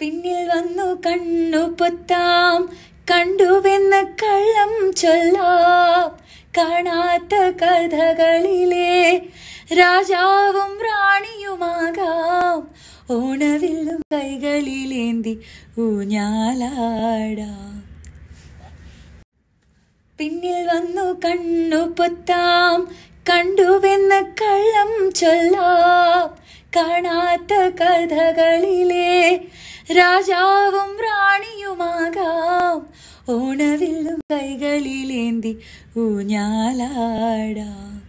പിന്നിൽ വന്നു കണ്ണു പൊത്താം കണ്ടുവെന്ന കള്ളം ചൊല്ലാം കാണാത്ത കഥകളിലെ രാജാവും റാണിയുമാകാം ഓണവില്ലും കൈകളിലേന്തി ഊഞ്ഞാലാടാം പിന്നിൽ വന്നു കണ്ണു പൊത്താം കണ്ടുവെന്ന കള്ളം ചൊല്ലാം കാണാത്ത കഥകളിലെ രാജാവും റാണിയുമാകാം ഓണവില്ലും കൈകളിലേന്തി ഊഞ്ഞാലാടാം